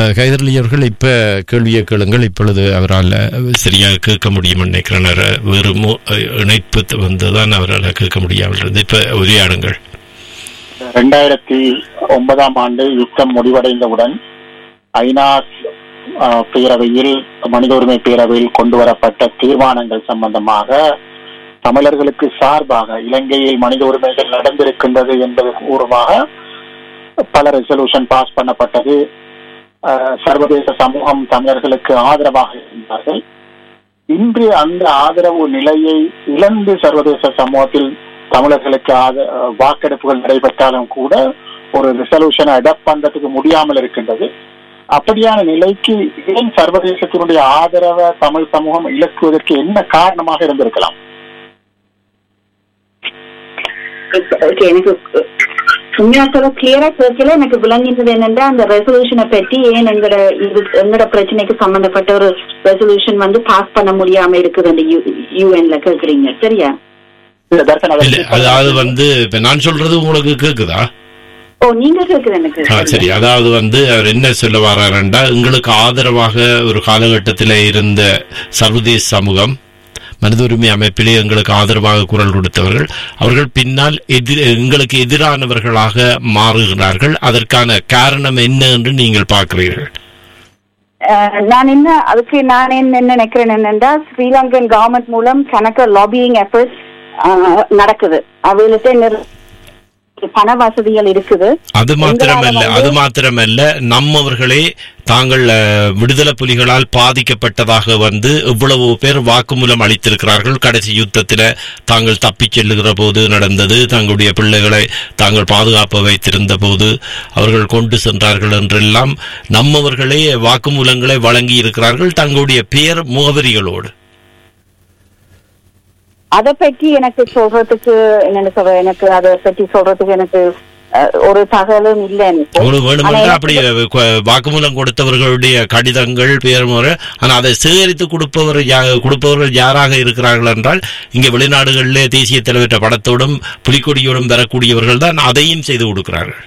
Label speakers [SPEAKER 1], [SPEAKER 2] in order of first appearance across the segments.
[SPEAKER 1] கைதரலி அவர்கள் இப்ப கேள்வியை கேளுங்கள் இப்பொழுது அவரால் சரியாக கேட்க முடியும் நினைக்கிறேன் வேறு மு- இணைப்பு வந்துதான் அவரால் கேட்க முடியாமல் இருந்தது இப்ப உரையாடுங்கள்
[SPEAKER 2] ரெண்டாயிரத்தி ஒன்பதாம் ஆண்டு யுத்தம் முடிவடைந்தவுடன் ஐநா அஹ், பேரவையில் மனித உரிமை பேரவையில் கொண்டு வரப்பட்ட தீர்மானங்கள் சம்பந்தமாக தமிழர்களுக்கு சார்பாக இலங்கையில் மனித உரிமைகள் நடந்திருக்கின்றது என்பது பூர்வமாக பல ரெசல்யூஷன் பாஸ் பண்ணப்பட்டது அஹ், சர்வதேச சமூகம் தமிழர்களுக்கு ஆதரவாக இருந்தார்கள் இன்று அந்த ஆதரவு நிலையை இழந்து சர்வதேச சமூகத்தில் தமிழர்களுக்கு ஆத- வாக்கெடுப்புகள் நடைபெற்றாலும் கூட ஒரு ரெசல்யூஷனை அடாப்ட் பண்றதுக்கு முடியாமல் இருக்கின்றது அப்படியான நிலைக்கு ஏன் சர்வதேசத்தினுடைய ஆதரவை தமிழ் சமூகம் இழக்குவதற்கு என்ன காரணமாக இருந்திருக்கலாம்
[SPEAKER 3] ஓகே எனக்கு உண்மையாக கிளியரா கேட்கல எனக்கு விளங்கினது என்னன்னா அந்த ரெசல்யூஷனை பற்றி ஏன் எங்கட இது எங்கட பிரச்சனைக்கு சம்பந்தப்பட்ட ஒரு ரெசல்யூஷன் வந்து பாஸ் பண்ண முடியாம இருக்குது அந்த யூஎன்ல கேக்குறீங்க சரியா
[SPEAKER 2] இல்ல, தர்சன் அதை
[SPEAKER 1] இல்ல அதாவது வந்து இப்ப நான் சொல்றது உங்களுக்கு கேக்குதா
[SPEAKER 3] ஓ நீங்க கேக்குது எனக்கு
[SPEAKER 1] ஆ, சரி அதாவது வந்து அவர் என்ன சொல்ல வர்றாருண்டா எங்களுக்கு ஆதரவாக ஒரு காலகட்டத்தில் இருந்த சர்வதேச சமூகம் மனித உரிமை அமைப்பிலே எங்களுக்கு ஆதரவாக குரல் கொடுத்தவர்கள் அவர்கள் பின்னால் எதிர் எங்களுக்கு எதிரானவர்களாக மாறுகிறார்கள் அதற்கான காரணம் என்ன என்று நீங்கள் பார்க்கிறீர்கள்
[SPEAKER 3] அஹ், நான் என்ன அதுக்கு நான் என்ன என்ன நினைக்கிறேன் என்னன்னா ஸ்ரீலங்கன் கவர்மெண்ட் மூலம் கணக்க லாபியிங் எஃபர்ட்ஸ் நடக்குது அவைகளுக்கு நிற- பண வசதிகள் இருக்குது
[SPEAKER 1] அது மாத்திரமல்ல
[SPEAKER 3] எங்களால
[SPEAKER 1] அது
[SPEAKER 3] வந்து-
[SPEAKER 1] மாத்திரமல்ல நம்மவர்களே தாங்கள் அஹ், விடுதலை புலிகளால் பாதிக்கப்பட்டதாக வந்து இவ்வளவு பேர் வாக்குமூலம் அளித்திருக்கிறார்கள் கடைசி யுத்தத்தில் தாங்கள் தப்பிச் செல்லுகிற போது நடந்தது தங்களுடைய பிள்ளைகளை தாங்கள் பாதுகாப்பு வைத்திருந்த போது அவர்கள் கொண்டு சென்றார்கள் என்றெல்லாம் நம்மவர்களே வாக்குமூலங்களை வழங்கி இருக்கிறார்கள் தங்களுடைய பெயர் முகவரிகளோடு
[SPEAKER 3] அதை பற்றி எனக்கு சொல்றதுக்கு என்னன்னு சொல்ற எனக்கு அதை பற்றி சொல்றதுக்கு எனக்கு அஹ், ஒரு தகவலும் இல்லை எனக்கு
[SPEAKER 1] உங்களுக்கு
[SPEAKER 3] ஆனா
[SPEAKER 1] வேணுமென்று
[SPEAKER 3] எனக்கு-
[SPEAKER 1] அப்படி கு- வாக்குமூலம் கொடுத்தவர்களுடைய கடிதங்கள் பேர் முறை ஆனால் அதை சேகரித்து கொடுப்பவர் யா- கொடுப்பவர்கள் யாராக இருக்கிறார்கள் என்றால் இங்கே வெளிநாடுகளிலே தேசிய தலைவற்ற படத்தோடும் புலிக்கொடியோடும் வரக்கூடியவர்கள் தான் அதையும் செய்து கொடுக்கிறார்கள்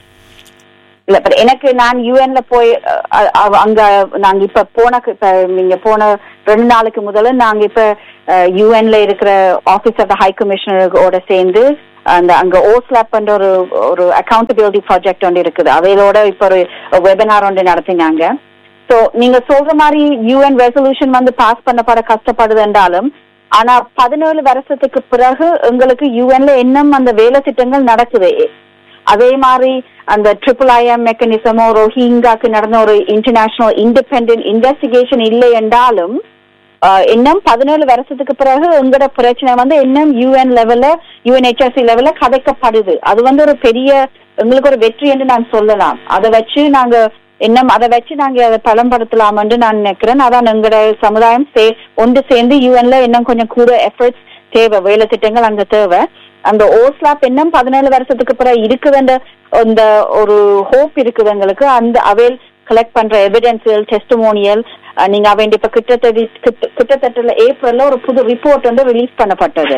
[SPEAKER 3] இல்ல but எனக்கு நான் யூஎன்ல போய் அஹ், அஹ், அங்க நாங்க இப்ப போன இப்ப நீங்க போன ரெண்டு நாளுக்கு முதல்ல நாங்க இப்ப யூஎன்ல இருக்கிற ஆபீஸ் ஆஃப் த ஹை கமிஷனரோட சேர்ந்து அந்த அங்க ஓஸ்லாப் என்ற ஒரு ஒரு அக்கௌண்டபிலிட்டி ப்ராஜெக்ட் ஒன்று இருக்குது அவையோட இப்ப ஒரு வெபினார் ஒன்று நடத்தினாங்க சோ நீங்க சொல்ற மாதிரி யூஎன் ரெசல்யூஷன் வந்து பாஸ் பண்ணப்பட கஷ்டப்படுது என்றாலும் ஆனா பதினேழு வருஷத்துக்கு பிறகு எங்களுக்கு யூஎன்ல இன்னும் அந்த வேலை திட்டங்கள் நடக்குது அதே மாதிரி அந்த ட்ரிபிள் ஐஎம் மெக்கானிசமோ ரோஹிங்காக்கு நடந்த ஒரு இன்டர்நேஷனல் இண்டிபெண்டன்ட் இன்வெஸ்டிகேஷன் இல்லை என்றாலும் ஆஹ், இன்னும் பதினேழு வருஷத்துக்கு பிறகு உங்களோட பிரச்சனை வந்து இன்னும் யூஎன் லெவல்ல யூஎன்ஹெச்ஆர்சி லெவல்ல கதைக்கப்படுது அது வந்து ஒரு பெரிய எங்களுக்கு ஒரு வெற்றி என்று நான் சொல்லலாம் அதை வச்சு நாங்க இன்னும் அதை வச்சு நாங்க அதை பலம்படுத்தலாம் என்று நான் நினைக்கிறேன் அதான் எங்களோட சமுதாயம் சே ஒன்று சேர்ந்து யூஎன்ல இன்னும் கொஞ்சம் கூட எஃபர்ட்ஸ் தேவை வேலை திட்டங்கள் அங்க தேவை அந்த ஓஸ்லாப் இன்னும் பதினேழு வருஷத்துக்கு பிறகு இருக்குதுன்ற அந்த ஒரு ஹோப் இருக்குது எங்களுக்கு அந்த அவைல் கலெக்ட் பண்ற எவிடன்சியல் டெஸ்டிமோனியல் நீங்க அவன் இப்ப கிட்டத்தட்ட கிட்ட- கிட்டத்தட்ட ஏப்ரல்ல ஒரு புது ரிப்போர்ட் வந்து ரிலீஸ் பண்ணப்பட்டது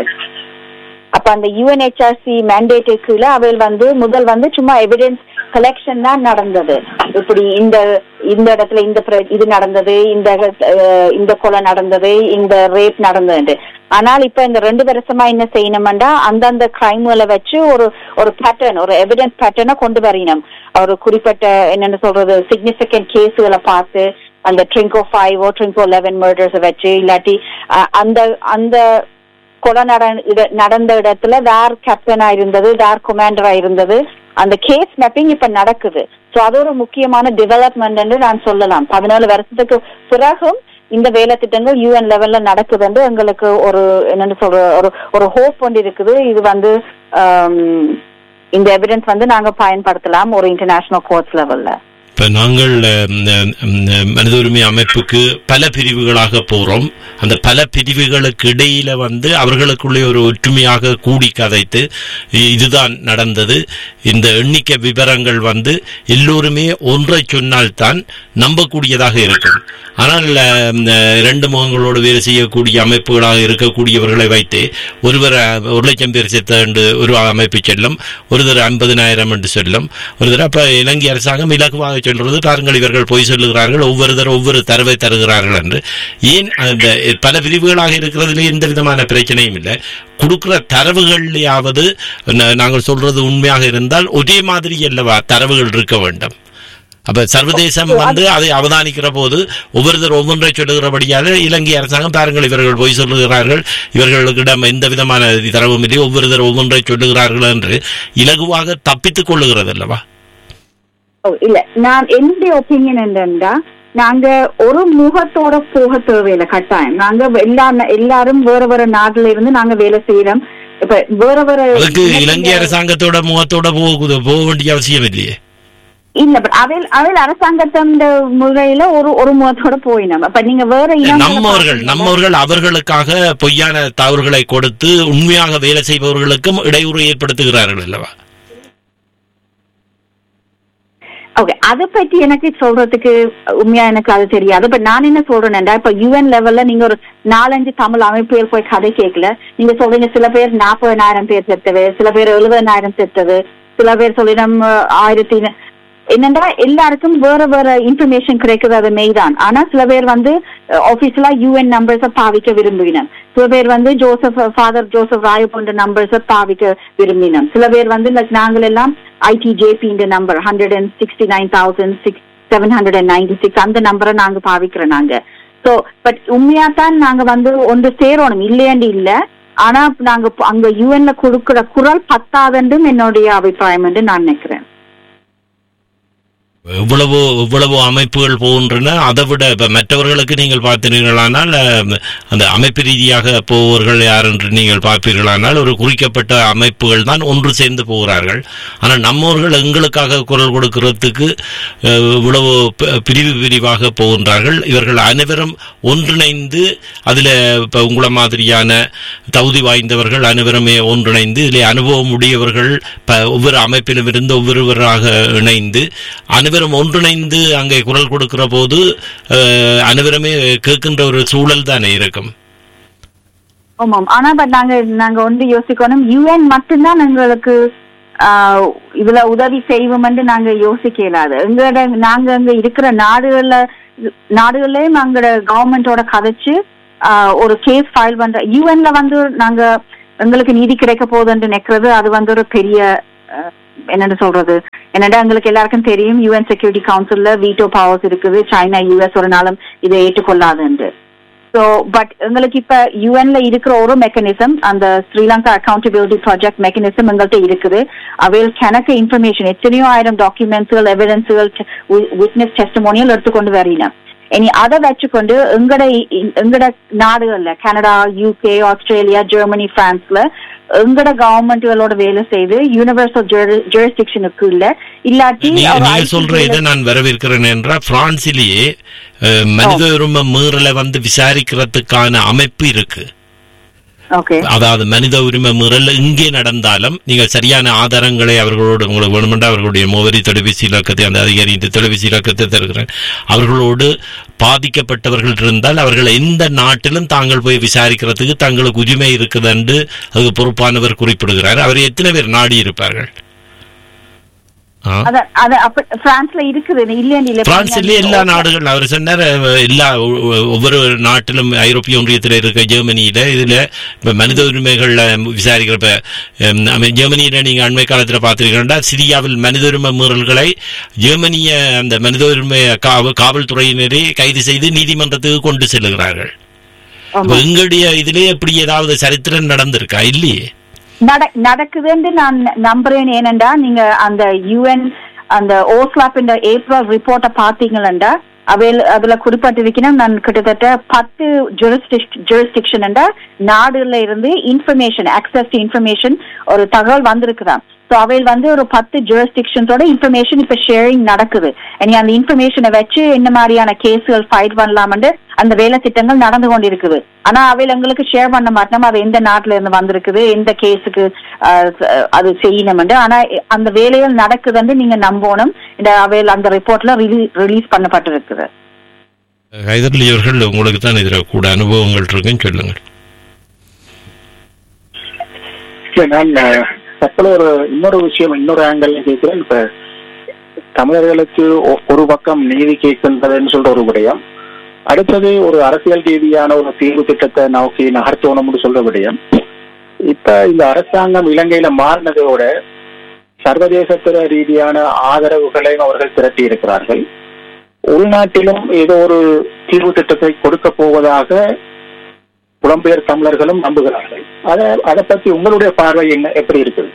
[SPEAKER 3] அப்ப அந்த யூஎன்ஹெச்ஆர்சி மேண்டேட்டு கீழே அவையில் வந்து முதல் வந்து சும்மா எவிடன்ஸ் கலெக்ஷன் தான் நடந்தது இப்படி இந்த இந்த இடத்துல இந்த பிர- இது நடந்தது இந்த அஹ், இந்த கொலை நடந்தது இந்த ரேப் நடந்தது ஆனால் இப்ப இந்த ரெண்டு வருஷமா என்ன செய்யணும்டா அந்தந்த கிரைம்களை வச்சு ஒரு ஒரு பேட்டர்ன் ஒரு எவிடன்ஸ் பேட்டர்னை கொண்டு வரணும் ஒரு குறிப்பிட்ட என்னன்னு சொல்றது சிக்னிபிகன்ட் கேஸுகளை பார்த்து அந்த Trinco five Trinco eleven murders வச்சு இல்லாட்டி அஹ், அந்த அந்த கொலை நட- இட- நடந்த இடத்துல வேர் கேப்டனா இருந்தது வேர் கொமாண்டரா இருந்தது அந்த கேஸ் மேப்பிங் இப்ப நடக்குது சோ அது ஒரு முக்கியமான டெவலப்மெண்ட் என்று நான் சொல்லலாம் பதினேழு வருஷத்துக்கு பிறகும் இந்த வேலை திட்டங்கள் யூஎன் லெவல்ல நடக்குது என்று எங்களுக்கு ஒரு என்னன்னு சொல்ற ஒரு ஒரு ஹோப் ஒன்று இருக்குது இது வந்து ஆம், இந்த எவிடன்ஸ் வந்து நாங்க பயன்படுத்தலாம் ஒரு இன்டர்நேஷனல் கோர்ட்ஸ் லெவல்ல
[SPEAKER 1] இப்ப நாங்கள் அஹ், ம், ம், மனித உரிமை அமைப்புக்கு பல பிரிவுகளாக போறோம் அந்த பல பிரிவுகளுக்கு இடையில வந்து அவர்களுக்குள்ளே ஒரு ஒற்றுமையாக கூடி கதைத்து இ- இதுதான் நடந்தது இந்த எண்ணிக்கை விவரங்கள் வந்து எல்லோருமே ஒன்றை சொன்னால்தான் நம்பக்கூடியதாக இருக்கும் ஆனால் அஹ், இந்த இரண்டு முகங்களோடு வேலை செய்யக்கூடிய அமைப்புகளாக இருக்கக்கூடியவர்களை வைத்து ஒருவர் அஹ், ஒரு லட்சம் பேர் செத்த என்று ஒரு அமைப்பு செல்லும் ஒருத்தர் ஐம்பதினாயிரம் என்று சொல்லும் ஒருத்தர் அப்ப இலங்கை அரசாங்கம் இலகுவாக சொல்றது பாருங்கள் இவர்கள் பொய் சொல்லுகிறார்கள் ஒவ்வொருத்தர் ஒவ்வொரு தரவை தருகிறார்கள் என்று ஏன் அந்த பல பிரிவுகளாக இருக்கிறதுல எந்த விதமான பிரச்சனையும் இல்லை கொடுக்கிற தரவுகள்லையாவது நா- நாங்கள் சொல்றது உண்மையாக இருந்தால் ஒரே மாதிரி அல்லவா தரவுகள் இருக்க வேண்டும் அப்ப சர்வதேசம் வந்து அதை அவதானிக்கிற போது ஒவ்வொருத்தர் ஒவ்வொன்றை சொல்லுகிறபடியாக இலங்கை அரசாங்கம் பாருங்கள் இவர்கள் பொய் சொல்லுகிறார்கள் இவர்களுக்கிடம் எந்த விதமான தரவும் இல்லை ஒவ்வொருத்தர் ஒவ்வொன்றை சொல்லுகிறார்கள் என்று இலகுவாக தப்பித்துக் கொள்ளுகிறது அல்லவா
[SPEAKER 3] ஓ, இல்ல நான் என்னுடைய ஒப்பீனியன் என்னன்னா நாங்க ஒரு முகத்தோட போக தேவையில்லை கட்டாயம் நாங்க எல்லா எல்லாரும் வேற வேற நாட்டுல இருந்து நாங்க வேலை செய்யறோம் இப்ப வேற வேற
[SPEAKER 1] அதுக்கு இலங்கை அரசாங்கத்தோட முகத்தோட போக போக வேண்டிய அவசியம் இல்லையே
[SPEAKER 3] இல்ல பட் அதில் அதில் அரசாங்கத்தின் முறையில ஒரு ஒரு முகத்தோட போயினோம் அப்ப நீங்க வேற இனங்களை
[SPEAKER 1] நம்மவர்கள்
[SPEAKER 3] பாத்தீங்கன்னா-
[SPEAKER 1] நம்மவர்கள் அவர்களுக்காக பொய்யான தவறுகளை கொடுத்து உண்மையாக வேலை செய்பவர்களுக்கும் இடையூறு ஏற்படுத்துகிறார்கள் அல்லவா
[SPEAKER 3] ஓகே அதை பத்தி எனக்கு சொல்றதுக்கு உண்மையா எனக்கு அது தெரியாது பட் நான் என்ன சொல்றேன்னா இப்ப யுஎன் லெவல்ல நீங்க ஒரு நாலஞ்சு தமிழ் அமைப்புகள் போய் கதை கேட்கல நீங்க சொல்றீங்க சில பேர் நாற்பதனாயிரம் பேர் செத்தது சில பேர் எழுபதனாயிரம் செத்தது சில பேர் சொல்லிடம் ஆயிரத்தி என்னன்னா எல்லாருக்கும் வேற வேற இன்ஃபர்மேஷன் கிடைக்கிறது அது மெய்தான் ஆனா சில பேர் வந்து ஆபீஸ்ல யூஎன் நம்பர்ஸ பாவிக்க விரும்பினோம் சில பேர் வந்து ஜோசப் ஃபாதர் ஜோசப் ராய போன்ற நம்பர்ஸ பாவிக்க விரும்பினோம் சில பேர் வந்து like நாங்கள் எல்லாம் ஐடிஜேபி இந்த number hundred and sixty nine thousand six seven hundred and ninety six அந்த நம்பரை நாங்க பாவிக்கிறோம் நாங்க சோ பட் உண்மையா தான் நாங்க வந்து ஒன்று சேரணும் இல்லையாண்டு இல்ல ஆனா நாங்க ப- அங்க யூஎன்ல கொடுக்கிற குரல் பத்தாதுன்றும் என்னுடைய அபிப்பிராயம் என்று நான் நினைக்கிறேன்
[SPEAKER 1] எவ்வளவோ எவ்வளவோ அமைப்புகள் போகின்றன அதை விட இப்ப மற்றவர்களுக்கு நீங்கள் பார்த்தீர்களானால் அஹ், அந்த அமைப்பு ரீதியாக போவர்கள் யார் என்று நீங்கள் பார்ப்பீர்களானால் ஒரு குறிக்கப்பட்ட அமைப்புகள் தான் ஒன்று சேர்ந்து போகிறார்கள் ஆனால் நம்மவர்கள் எங்களுக்காக குரல் கொடுக்கிறதுக்கு அஹ், இவ்வளவு ப- பிரிவு பிரிவாக போகின்றார்கள் இவர்கள் அனைவரும் ஒன்றிணைந்து அதில் இப்போ உங்களை மாதிரியான தகுதி வாய்ந்தவர்கள் அனைவருமே ஒன்றிணைந்து இதில் அனுபவம் உடையவர்கள் ப- ஒவ்வொரு அமைப்பிலும் இருந்து ஒவ்வொருவராக இணைந்து அனைவரும் ஒன்றிணைந்து அங்கே குரல் கொடுக்கிற போது அஹ், அனைவருமே கேட்கின்ற ஒரு சூழல் தானே இருக்கும்
[SPEAKER 3] ஆமாம் ஆனா பட் நாங்க நாங்க வந்து யோசிக்கணும் யுஎன் மட்டும்தான் எங்களுக்கு ஆஹ், இதுல உதவி செய்வோம் என்று நாங்க யோசிக்க இயலாது எங்களோட நாங்க அங்க இருக்கிற நாடுகள்ல நாடுகள்லயும் அங்களோட கவர்மெண்டோட கதைச்சு ஆஹ், ஒரு கேஸ் ஃபைல் பண்ற யுஎன்ல வந்து நாங்க எங்களுக்கு நீதி கிடைக்க போகுதுன்னு நினைக்கிறது அது வந்து ஒரு பெரிய ஆஹ், என்னன்னு சொல்றது என்னடா எங்களுக்கு எல்லாருக்கும் தெரியும் யுஎன் செக்யூரிட்டி கவுன்சில்ல வீட்டோ பவர்ஸ் இருக்குது சைனா யுஎஸ் ஒரு நாளும் இதை ஏற்றுக்கொள்ளாதுன்னு ஸோ பட் எங்களுக்கு இப்ப யுஎன்ல இருக்கிற ஒரு மெக்கானிசம் அந்த ஸ்ரீலங்கா அக்கௌண்டபிலிட்டி ப்ராஜெக்ட் மெக்கானிசம் எங்கள்கிட்ட இருக்குது அவையில் கணக்கு இன்ஃபர்மேஷன் எத்தனையோ ஆயிரம் டாக்குமெண்ட்ஸுகள் எவிடன்ஸுகள் விட்னஸ் டெஸ்டமோனியல் எடுத்துக்கொண்டு வரீங்க இனி அதை வச்சுக்கொண்டு எங்கட எங்கட நாடுகள்ல கனடா யூகே ஆஸ்திரேலியா ஜெர்மனி பிரான்ஸ்ல எங்கட கவர்மெண்ட்களோட வேலை செய்து யூனிவர்சல் ஜெரிஸ்டிக்ஷனுக்கு இல்ல இல்லாட்டி
[SPEAKER 1] நீங்க
[SPEAKER 3] ஒரு
[SPEAKER 1] நீங்க
[SPEAKER 3] ICC
[SPEAKER 1] சொல்ற இதை நான் வரவேற்கிறேன் என்றால் பிரான்சிலேயே அஹ், மனித உரிமை மீறலை வந்து விசாரிக்கிறதுக்கான அமைப்பு இருக்கு
[SPEAKER 3] ஓகே
[SPEAKER 1] அதாவது மனித உரிமை மீறல் இங்கே நடந்தாலும் நீங்கள் சரியான ஆதாரங்களை அவர்களோடு உங்களுக்கு வேணுமென்றா அவர்களுடைய முகவரி தொலைபேசி இலக்கத்தை அந்த அதிகாரி இந்த தொலைபேசி இலக்கத்தை தருகிறேன் அவர்களோடு பாதிக்கப்பட்டவர்கள் இருந்தால் அவர்கள் எந்த நாட்டிலும் தாங்கள் போய் விசாரிக்கிறதுக்கு தங்களுக்கு உரிமை இருக்குது என்று அதுக்கு பொறுப்பானவர் குறிப்பிடுகிறார் அவர் எத்தனை பேர் நாடி இருப்பார்கள் ஆ
[SPEAKER 3] அத அத அப்ப பிரான்ஸ்ல இருக்குது இல்லையா இல்ல
[SPEAKER 1] பிரான்சிலே எல்லா நாடுகள் அவர் சொன்னார் அஹ், எல்லா ஒ- ஒ- ஒவ்வொரு நாட்டிலும் ஐரோப்பிய ஒன்றியத்தில் இருக்க ஜெர்மனியில இதுல இப்ப மனித உரிமைகள்ல விசாரிக்கிறப்ப ஹம், அமெ- ஜெர்மனியில நீங்க அண்மை காலத்துல பார்த்திருக்கீங்கன்னா சிரியாவில் மனித உரிமை மீறல்களை ஜெர்மனிய அந்த மனித உரிமை காவ- காவல்துறையினரே கைது செய்து நீதிமன்றத்துக்கு கொண்டு செல்லுகிறார்கள் அப்ப எங்களுடைய இதுலயே இப்படி ஏதாவது சரித்திரம் நடந்திருக்கா இல்லையே
[SPEAKER 3] நட நடக்குதுன்னு நான் நம்புறேன் ஏனென்றா நீங்க அந்த யுஎன் அந்த ஓஸ்லாப் இந்த ஏப்ரல் ரிப்போர்ட்டை பாத்தீங்களா அவையில் அதுல குறிப்பிட்டிருக்கணும் நான் கிட்டத்தட்ட பத்து ஜூரிஸ்டிக்ஷன் நாடுல இருந்து இன்ஃபர்மேஷன் அக்சஸ் டு இன்ஃபர்மேஷன் ஒரு தகவல் வந்திருக்குதான் ஸோ அவையில் வந்து ஒரு பத்து ஜூரிஸ்டிக்ஷன்ஸோட இன்ஃபர்மேஷன் இப்ப ஷேரிங் நடக்குது இனி அந்த இன்ஃபர்மேஷனை வச்சு என்ன மாதிரியான கேஸுகள் ஃபைட் பண்ணலாம்னு அந்த வேலை திட்டங்கள் நடந்து கொண்டிருக்குது ஆனா அவையில் எங்களுக்கு ஷேர் பண்ண மாட்டோம் அது எந்த நாட்டுல இருந்து வந்திருக்குது எந்த கேஸுக்கு அது செய்யணும்னு ஆனா அந்த வேலைகள் நடக்குதுன்னு நீங்க நம்பணும் இந்த அவையில் அந்த ரிப்போர்ட்ல ரிலீஸ் பண்ணப்பட்டிருக்குது
[SPEAKER 1] ஹைதர்லி அவர்கள் உங்களுக்கு தான் இதுல கூட அனுபவங்கள் இருக்குன்னு சொல்லுங்கள்
[SPEAKER 2] இல்ல, நான் அஹ், தற்போது ஒரு இன்னொரு விஷயம் இன்னொரு ஆங்கிள் கேட்கிறேன் இப்ப தமிழர்களுக்கு ஒ- ஒரு பக்கம் நீதி கேட்கின்றதுன்னு சொல்ற ஒரு விடயம் அடுத்தது ஒரு அரசியல் ரீதியான ஒரு தீர்வு திட்டத்தை நோக்கி நகர்த்தணும்னு சொல்ற விடயம் இப்ப இந்த அரசாங்கம் இலங்கையில மாறினதோட சர்வதேசத்துற ரீதியான ஆதரவுகளையும் அவர்கள் திரட்டி இருக்கிறார்கள் உள்நாட்டிலும் ஏதோ ஒரு தீர்வு திட்டத்தை கொடுக்க போவதாக புலம்பெயர் தமிழர்களும் நம்புகிறார்கள் அதை அதை பத்தி உங்களுடைய பார்வை என்ன எப்படி இருக்குது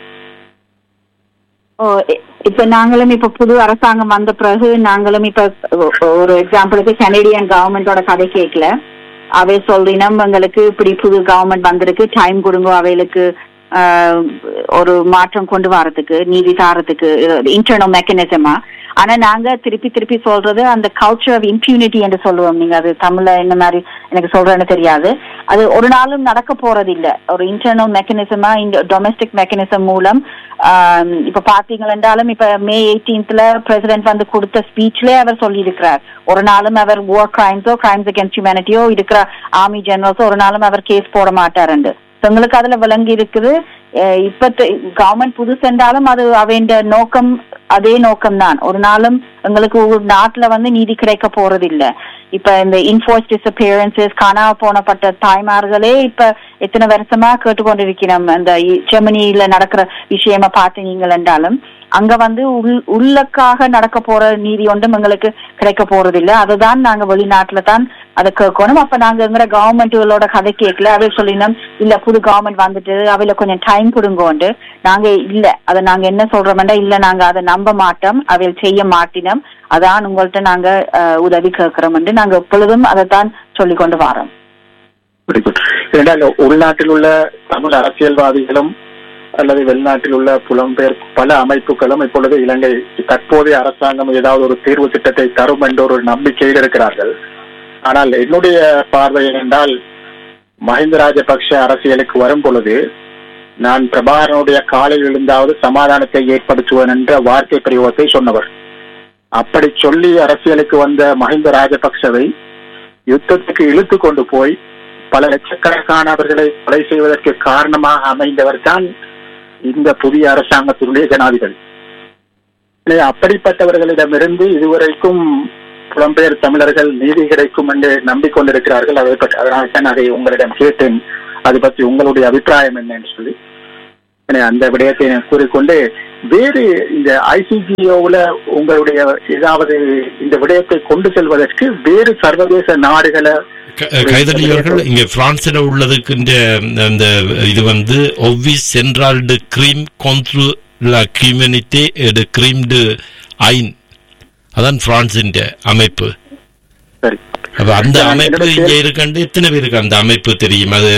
[SPEAKER 3] ஓ, இ- இப்ப நாங்களும் இப்ப புது அரசாங்கம் வந்த பிறகு நாங்களும் இப்ப ஒ- ஒரு எக்ஸாம்பிளுக்கு கனடியன் கவர்மெண்டோட கதை கேட்கல அவை சொல்லினம் எங்களுக்கு இப்படி புது கவர்மெண்ட் வந்திருக்கு டைம் கொடுங்க அவைகளுக்கு ஆஹ், ஒரு மாற்றம் கொண்டு வரதுக்கு நீதி தாரத்துக்கு இன்டர்னல் மெக்கானிசமா ஆனா நாங்க திருப்பி திருப்பி சொல்றது அந்த கல்ச்சர் ஆஃப் இம்ப்யூனிட்டி என்று சொல்லுவோம் நீங்க அது தமிழ்ல என்ன மாதிரி எனக்கு சொல்றேன்னு தெரியாது அது ஒரு நாளும் நடக்க போறது இல்ல ஒரு இன்டர்னல் மெக்கானிசமா இந்த டொமஸ்டிக் மெக்கானிசம் மூலம் ஆம், இப்ப பாத்தீங்கள் என்றாலும் இப்ப மே எயிட்டீன்த்ல பிரசிடென்ட் வந்து கொடுத்த ஸ்பீச்ல அவர் சொல்லியிருக்கிறார் ஒரு நாளும் அவர் war கிரைம்ஸோ கிரைம்ஸ் அகேன்ஸ்ட் ஹியூமனிட்டியோ இருக்கிற ஆர்மி ஜெனரல்ஸோ ஒரு நாளும் அவர் கேஸ் போட மாட்டாருண்டு So, எங்களுக்கு அதுல விளங்கி இருக்குது அஹ் இப்ப கவர்மெண்ட் புதுசு என்றாலும் அது அவன் நோக்கம் அதே நோக்கம் தான் ஒரு நாளும் எங்களுக்கு ஒரு நாட்டுல வந்து நீதி கிடைக்க போறது இல்ல இப்ப இந்த இன்ஃபோர்ஸ் டிசப்பியரன்சஸ் காணாம போனப்பட்ட தாய்மார்களே இப்ப எத்தனை வருஷமா கேட்டுக்கொண்டிருக்கிறோம் அந்த இ- ஜெர்மனியில நடக்கிற விஷயமா பார்த்து நீங்கள் என்றாலும் அங்க வந்து உள் உள்ளக்காக நடக்க போற நீதி ஒன்றும் எங்களுக்கு கிடைக்க போறது இல்ல அதுதான் நாங்க வெளிநாட்டுல தான் அதை கேட்கணும் அப்ப நாங்க எங்கிற கவர்மெண்ட்டுகளோட கதை கேட்கல அவை சொல்லினோம் இல்ல புது கவர்மெண்ட் வந்துட்டு அவையில கொஞ்சம் டைம் கொடுங்கோண்டு நாங்க இல்ல அதை நாங்க என்ன சொல்றோம்னா இல்ல நாங்க அதை நம்ப மாட்டோம் அவையில் செய்ய மாட்டினோம் அதான் உங்கள்ட்ட நாங்க அஹ், உதவி கேட்கிறோம் என்று நாங்க எப்பொழுதும் அதைத்தான் சொல்லிக் கொண்டு வரோம்
[SPEAKER 2] Very good. ஏனென்றால் உள்நாட்டில் உள்ள தமிழ் அரசியல்வாதிகளும் அல்லது வெளிநாட்டில் உள்ள புலம்பெயர் பல அமைப்புகளும் இப்பொழுது இலங்கை தற்போதைய அரசாங்கம் ஏதாவது ஒரு தீர்வு திட்டத்தை தரும் என்ற ஒரு நம்பிக்கையில் இருக்கிறார்கள் ஆனால் என்னுடைய பார்வை என்றால் மஹிந்த ராஜபக்ஷ அரசியலுக்கு வரும் பொழுது நான் பிரபாகரனுடைய காலில் விழுந்தாவது சமாதானத்தை ஏற்படுத்துவேன் என்ற வார்த்தை பிரயோகத்தை சொன்னவர் அப்படி சொல்லி அரசியலுக்கு வந்த மஹிந்த ராஜபக்சவை யுத்தத்துக்கு இழுத்து கொண்டு போய் பல லட்சக்கணக்கானவர்களை கொலை செய்வதற்கு காரணமாக அமைந்தவர் தான் இந்த புதிய அரசாங்கத்தினுடைய ஜனாதிபதி எனவே அப்படிப்பட்டவர்களிடமிருந்து இதுவரைக்கும் புலம்பெயர் தமிழர்கள் நீதி கிடைக்கும் என்று நம்பிக்கொண்டிருக்கிறார்கள் அதை பற்றி அதனால் தான் அதை உங்களிடம் கேட்டேன் அது பற்றி உங்களுடைய அபிப்பிராயம் என்னன்னு சொல்லி எனவே அந்த விடயத்தை நான் கூறிக்கொண்டு வேறு இந்த ஐசிஜிஓவில் உங்களுடைய ஏதாவது இந்த விடயத்தை கொண்டு செல்வதற்கு வேறு சர்வதேச நாடுகளை
[SPEAKER 1] க- கைதடியவர்கள் இங்க பிரான்சில் உள்ளதுக்கு இந்த அந்த இது வந்து ஒவ்விஸ் சென்ட்ரால் டு கிரீம் கொன்ட்ரு லா கம்யூனிட்டி டு கிரீம் டு ஐன் அதான் பிரான்சின் அமைப்பு
[SPEAKER 2] சரி
[SPEAKER 1] அப்ப அந்த
[SPEAKER 2] நான்
[SPEAKER 1] அமைப்பு
[SPEAKER 2] என்னோட
[SPEAKER 1] இங்க இருக்கண்டு எத்தனை பேருக்கு அந்த அமைப்பு தெரியும் அது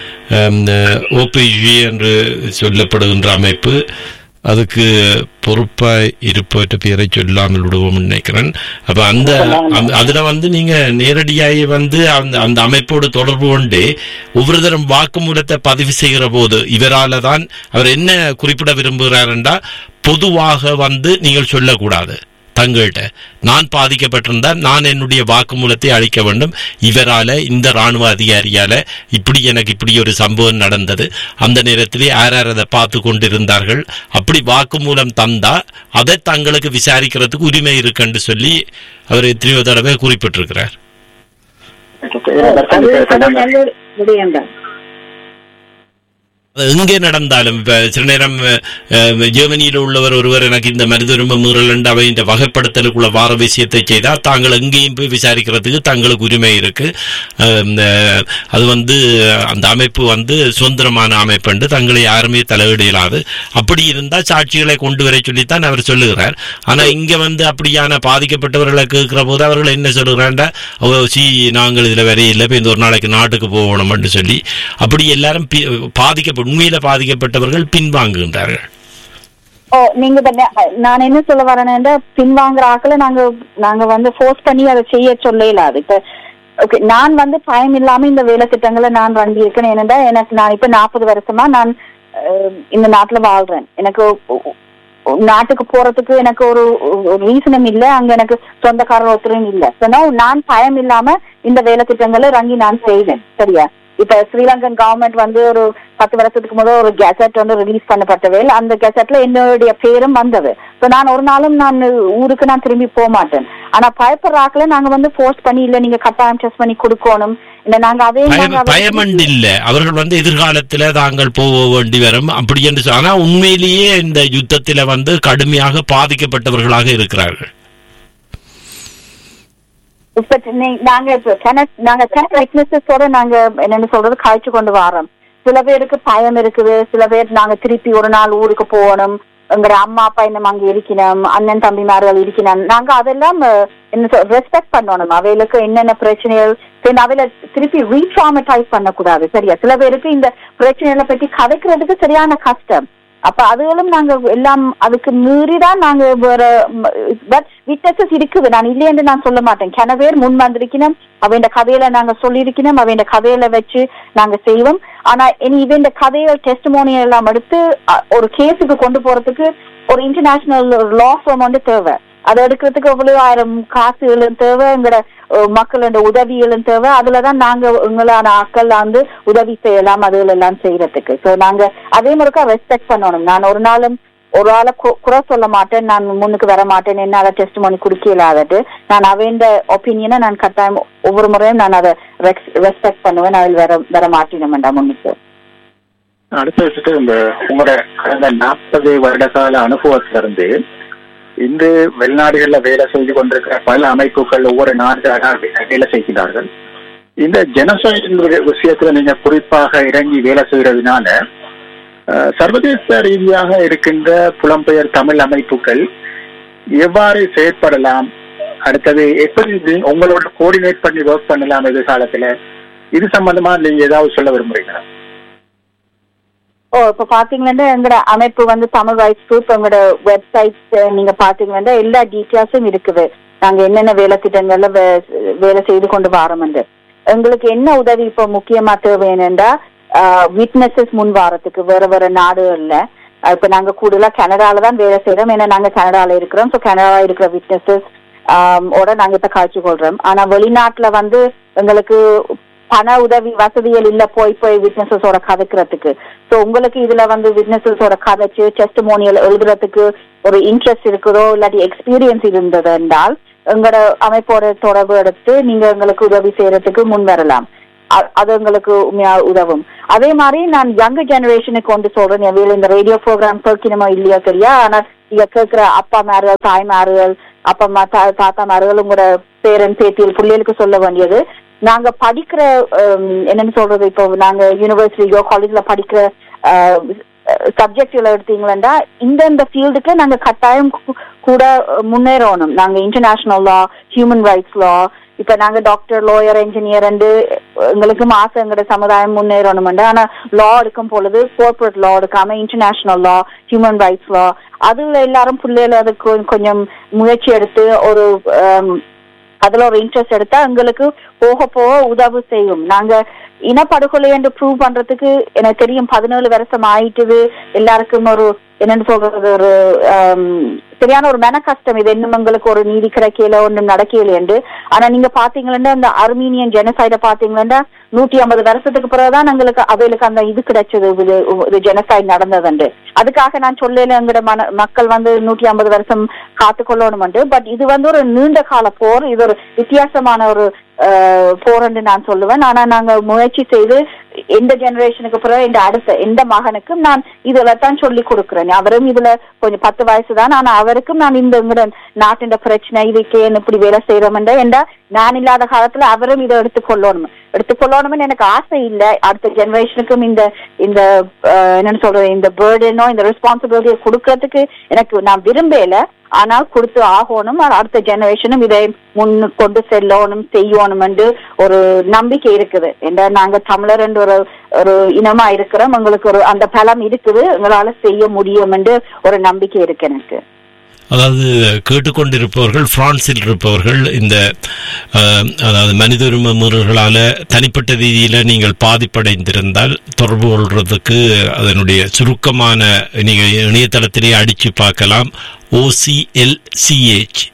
[SPEAKER 1] ஓபிஜி என்று சொல்லப்படுகின்ற அமைப்பு அதுக்கு பொறுப்பாய் இருப்பவற்ற பேரை சொல்லாமல் விடுவோம் நினைக்கிறேன் அப்ப அந்த அந்த- அதுல வந்து நீங்க நேரடியாகி வந்து அந்த அந்த அமைப்போடு தொடர்பு கொண்டு ஒவ்வொரு தரம் வாக்குமூலத்தை பதிவு செய்கிற போது இவரால தான் அவர் என்ன குறிப்பிட விரும்புகிறாருண்டா பொதுவாக வந்து நீங்கள் சொல்லக்கூடாது தங்கள்கிட்ட நான் பாதிக்கப்பட்டிருந்தால் நான் என்னுடைய வாக்குமூலத்தை அளிக்க வேண்டும் இவரால இந்த ராணுவ அதிகாரியால இப்படி எனக்கு இப்படி ஒரு சம்பவம் நடந்தது அந்த நேரத்திலே யார் யார் அதை பார்த்து கொண்டிருந்தார்கள் அப்படி வாக்குமூலம் தந்தா அதை தங்களுக்கு விசாரிக்கிறதுக்கு உரிமை இருக்குன்னு சொல்லி அவர் எத்தனையோ தடவை குறிப்பிட்டிருக்கிறார்
[SPEAKER 3] அது அது நல்ல ஒரு விடயம்தான்
[SPEAKER 1] அது எங்கே நடந்தாலும் இப்ப சில நேரம் அஹ், ஜெர்மனியில் உள்ளவர் ஒருவர் எனக்கு இந்த மனித உரிமை மீறல் என்று அவை இந்த வகைப்படுத்தலுக்குள்ள வார விஷயத்தை செய்தால் தாங்கள் எங்கேயும் போய் விசாரிக்கிறதுக்கு தங்களுக்கு உரிமை இருக்கு அஹ், இந்த, அது வந்து அந்த அமைப்பு வந்து சுதந்திரமான அமைப்பு என்று தங்களை யாருமே தலையிட இயலாது அப்படி இருந்தால் சாட்சிகளை கொண்டு வர சொல்லித்தான் அவர் சொல்லுகிறார் ஆனா இங்க வந்து அப்படியான பாதிக்கப்பட்டவர்களை கேட்கிற போது அவர்கள் என்ன சொல்லுகிறாண்டா "ஓ, சி நாங்கள் இதுல வரையில்லை இப்ப இந்த ஒரு நாளைக்கு நாட்டுக்கு போகணும்னு சொல்லி அப்படி எல்லாரும் பி- பாதிக்கப்ப உண்மையில பாதிக்கப்பட்டவர்கள் பின்வாங்குகின்றார்கள்
[SPEAKER 3] ஓ நீங்க இப்ப ந- நான் என்ன சொல்ல வரேன்னா பின்வாங்குற ஆக்களை நாங்க நாங்க வந்து ஃபோர்ஸ் பண்ணி அதை செய்ய சொல்ல இல்லாது இப்ப ஓகே நான் வந்து பயம் இல்லாம இந்த வேலை திட்டங்களை நான் ரண்டி இருக்கேன் ஏனென்றா எனக்கு நான் இப்ப நாற்பது வருஷமா நான் அஹ், இந்த நாட்டுல வாழ்றேன் எனக்கு ஒ- ஒ- ஒ- நாட்டுக்கு போறதுக்கு எனக்கு ஒரு ஒரு ரீசனும் இல்ல அங்க எனக்கு சொந்தக்காரர் ஒருத்தரும் இல்ல So now நான் பயம் இல்லாம இந்த வேலை திட்டங்களை ரங்கி நான் செய்வேன் சரியா இப்ப ஸ்ரீலங்கன் கவர்மெண்ட் வந்து ஒரு பத்து வருஷத்துக்கு முதல் ஒரு கெசட் வந்து ரிலீஸ் பண்ணப்பட்டவே அந்த கெசட்ல என்னுடைய பேரும் வந்தது இப்ப நான் ஒரு நாளும் நான் ஊருக்கு நான் திரும்பி போக மாட்டேன் ஆனா பயப்படுறாக்கல நாங்க வந்து ஃபோர்ஸ் பண்ணி இல்ல நீங்க கட்டாயம் டெஸ்ட் பண்ணி கொடுக்கணும் இல்ல நாங்க அதே
[SPEAKER 1] பயம்
[SPEAKER 3] நாங்க அதை-
[SPEAKER 1] பயமண்டு இல்ல அவர்கள் வந்து எதிர்காலத்துல தாங்கள் போக வேண்டி வரும் அப்படி என்று சொ- ஆனா உண்மையிலேயே இந்த யுத்தத்தில வந்து கடுமையாக பாதிக்கப்பட்டவர்களாக இருக்கிறார்கள்
[SPEAKER 3] இப்ப நீ- நாங்க இப்ப கன- நாங்க விட்னஸஸோட நாங்க என்னன்னு சொல்றது காய்ச்சி கொண்டு வரோம் சில பேருக்கு பயம் இருக்குது சில பேர் நாங்க திருப்பி ஒரு நாள் ஊருக்கு போகணும் எங்க அம்மா அப்பா இன்னும் அங்க இருக்கணும் அண்ணன் தம்பிமார்கள் இருக்கணும் நாங்க அதெல்லாம் அஹ், என்ன சொல் ரெஸ்பெக்ட் பண்ணணும் அவைகளுக்கு என்னென்ன பிரச்சனைகள் சரி அவையில திருப்பி ரீட்ராமடைஸ் பண்ணக்கூடாது சரியா சில பேருக்கு இந்த பிரச்சனைகளை பற்றி கதைக்கிறதுக்கு சரியான கஷ்டம் அப்ப அதுகளும் நாங்க எல்லாம் அதுக்கு மீறிதான் நாங்க வேற பட் விட்னஸஸ் இருக்குது நான் இல்லை என்று நான் சொல்ல மாட்டேன் கன பேர் முன் வந்திருக்கணும் அவன் கதையில நாங்க சொல்லியிருக்கணும் அவன் கதையில வச்சு நாங்க செய்வோம் ஆனா இனி இவன் கதைகள் டெஸ்டிமோனியல் எல்லாம் எடுத்து அ, ஒரு கேஸுக்கு கொண்டு போறதுக்கு ஒரு இன்டர்நேஷனல் லா ஃபார்ம் வந்து தேவை அதை எடுக்கிறதுக்கு எவ்வளவு ஆயிரம் காசுகளும் தேவை எங்களோட அஹ், மக்களோட உதவிகளும் தேவை அதுலதான் நாங்க எங்களான ஆட்கள் வந்து உதவி செய்யலாம் அதுகள் எல்லாம் செய்யறதுக்கு சோ நாங்க அதே மாதிரிக்கா ரெஸ்பெக்ட் பண்ணணும் நான் ஒரு நாளும் ஒரு ஆளை கு- குறை சொல்ல மாட்டேன் நான் முன்னுக்கு வர மாட்டேன் என்னால டெஸ்ட் பண்ணி குடிக்கலாதட்டு நான் அவன் ஒப்பீனியனை நான் கட்டாயம் ஒவ்வொரு முறையும் நான் அதை ரெஸ்பெக்ட் பண்ணுவேன் அதில் வர வர மாட்டேன் வேண்டாம் முன்னுக்கு
[SPEAKER 2] அடுத்து வச்சுட்டு இந்த உங்களோட கடந்த நாற்பது வருட கால அனுபவத்திலிருந்து இன்று வெளிநாடுகள்ல வேலை செய்து கொண்டிருக்கிற பல அமைப்புகள் ஒவ்வொரு நாடுகளாக வே- வேலை செய்கிறார்கள் இந்த ஜெனசைட் விஷயத்துல நீங்க குறிப்பாக இறங்கி வேலை செய்யறதுனால அஹ், சர்வதேச ரீதியாக இருக்கின்ற புலம்பெயர் தமிழ் அமைப்புகள் எவ்வாறு செயற்படலாம் அடுத்தது எப்படி நீ- உங்களோட கோஆர்டினேட் பண்ணி ஒர்க் பண்ணலாம் எதிர்காலத்துல இது சம்பந்தமா நீங்க ஏதாவது சொல்ல விரும்புறீங்களா
[SPEAKER 3] ஓ இப்ப பாத்தீங்கன்னா எங்களோட அமைப்பு வந்து தமிழ் ரைட்ஸ் குரூப் எங்களோட வெப்சைட் நீங்க பாத்தீங்கன்னா எல்லா டீட்டெயில்ஸும் இருக்குது நாங்க என்னென்ன வேலை திட்டங்கள்ல வே- வேலை செய்து கொண்டு வரோம்னு எங்களுக்கு என்ன உதவி இப்ப முக்கியமா தேவைன்னா விட்னஸஸ் முன் வாரத்துக்கு வேற வேற நாடுகள்ல அஹ் இப்ப நாங்க கூடுதலா கனடால தான் வேலை செய்யறோம் ஏன்னா நாங்க கனடால இருக்கிறோம் ஸோ கனடால இருக்கிற விட்னஸஸ் ஓட நாங்க இப்ப காய்ச்சி கொள்றோம் ஆனா வெளிநாட்டுல வந்து எங்களுக்கு பண உதவி வசதிகள் இல்ல போய் போய் விட்னஸஸோட கதைக்கிறதுக்கு சோ உங்களுக்கு இதுல வந்து விட்னஸஸோட கதைச்சு டெஸ்டிமோனியல் எழுதுறதுக்கு ஒரு இன்ட்ரெஸ்ட் இருக்குதோ இல்லாட்டி எக்ஸ்பீரியன்ஸ் இருந்தது என்றால் எங்களோட அமைப்போட தொடர்பு எடுத்து நீங்க எங்களுக்கு உதவி செய்யறதுக்கு முன் வரலாம் அ- அது எங்களுக்கு உண்மையா உதவும் அதே மாதிரி நான் யங் ஜெனரேஷனுக்கு கொண்டு சொல்றேன் என் வேலை இந்த ரேடியோ ப்ரோக்ராம் கேட்கணுமோ இல்லையோ தெரியா ஆனா இங்க கேட்கிற அப்பா மார்கள் தாய்மார்கள் அப்பா அம்மா தா- தாத்தா மார்கள் உங்களோட பேரன் பேத்தியில் பிள்ளைகளுக்கு சொல்ல வேண்டியது நாங்க படிக்கிற ஹம், என்னன்னு சொல்றது இப்போ நாங்க யூனிவர்சிட்டியோ காலேஜ்ல படிக்கிற சப்ஜெக்ட்ல எடுத்தீங்களா இந்த இந்த ஃபீல்டுக்கு நாங்க கட்டாயம் கூ- கூட முன்னேறணும் நாங்க international law human rights law இப்ப நாங்க டாக்டர் லாயர் என்ஜினியர் எங்களுக்கும் ஆசை எங்களோட சமுதாயம் முன்னேறணும் ஆனா லா எடுக்கும் பொழுது கோர்பரேட் லா எடுக்காம international law human rights law அதுல எல்லாரும் பிள்ளைகள் அதுக்கு கொஞ்சம் முயற்சி எடுத்து ஒரு ஹம், அதுல ஒரு இன்ட்ரெஸ்ட் எடுத்தா எங்களுக்கு போக போக உதவு செய்யும் நாங்க இனப்படுகொலை என்று ப்ரூவ் பண்றதுக்கு எனக்கு தெரியும் பதினேழு வருஷம் ஆயிட்டுது எல்லாருக்கும் ஒரு என்னன்னு சொல்றது ஒரு ஆம், சரியான ஒரு மன கஷ்டம் இது இன்னும் எங்களுக்கு ஒரு நீதி கிடைக்கல ஒன்றும் நடக்கல என்று ஆனா நீங்க பாத்தீங்கன்னா இந்த அர்மீனியன் ஜெனசைட பாத்தீங்கன்னா நூற்றி ஐம்பது வருஷத்துக்கு பிறகுதான் எங்களுக்கு அவைகளுக்கு அந்த இது கிடைச்சது இது இது ஜெனசைட் நடந்ததுண்டு அதுக்காக நான் சொல்லல எங்கட மன மக்கள் வந்து நூற்றி ஐம்பது வருஷம் காத்துக்கொள்ளணும் பட் இது வந்து ஒரு நீண்ட கால போர் இது ஒரு வித்தியாசமான ஒரு அஹ், போர் என்று நான் சொல்லுவேன் ஆனா நாங்க முயற்சி செய்து எந்த ஜெனரேஷனுக்கு பிறகு இந்த அடுத்த எந்த மகனுக்கும் நான் இதுல தான் சொல்லி கொடுக்கிறேன் அவரும் இதுல கொஞ்சம் பத்து வயசு தான் ஆனா அவருக்கும் நான் இந்த எங்கட நாட்டின் பிரச்சனை இதுக்கு ஏன் இப்படி வேலை செய்யறோம் என்றா நான் இல்லாத காலத்துல அவரும் இதை எடுத்துக்கொள்ளணும் எடுத்துக்கொள்ளணும்னு எனக்கு ஆசை இல்ல அடுத்த ஜெனரேஷனுக்கும் இந்த இந்த அஹ், என்னன்னு சொல்றது இந்த பேர்டனோ இந்த ரெஸ்பான்சிபிலிட்டியை கொடுக்கறதுக்கு எனக்கு நான் விரும்பல ஆனால் கொடுத்து ஆகணும் ஆனா அடுத்த ஜெனரேஷனும் இதை முன் கொண்டு செல்லணும் செய்யணும் என்று ஒரு நம்பிக்கை இருக்குது என்ற நாங்க தமிழர் என்று ஒரு ஒரு இனமா இருக்கிறோம் எங்களுக்கு ஒரு அந்த பலம் இருக்குது எங்களால செய்ய முடியும் என்று ஒரு நம்பிக்கை இருக்கு எனக்கு
[SPEAKER 1] அதாவது கேட்டுக்கொண்டிருப்பவர்கள் பிரான்சில் இருப்பவர்கள் இந்த அஹ், அதாவது மனித உரிமை மீறல்களால தனிப்பட்ட ரீதியில நீங்கள் பாதிப்படைந்திருந்தால் தொடர்பு கொள்றதுக்கு அதனுடைய சுருக்கமான நீங்க இணையதளத்திலே அடிச்சு பார்க்கலாம் ஓசிஎல்சிஹெச்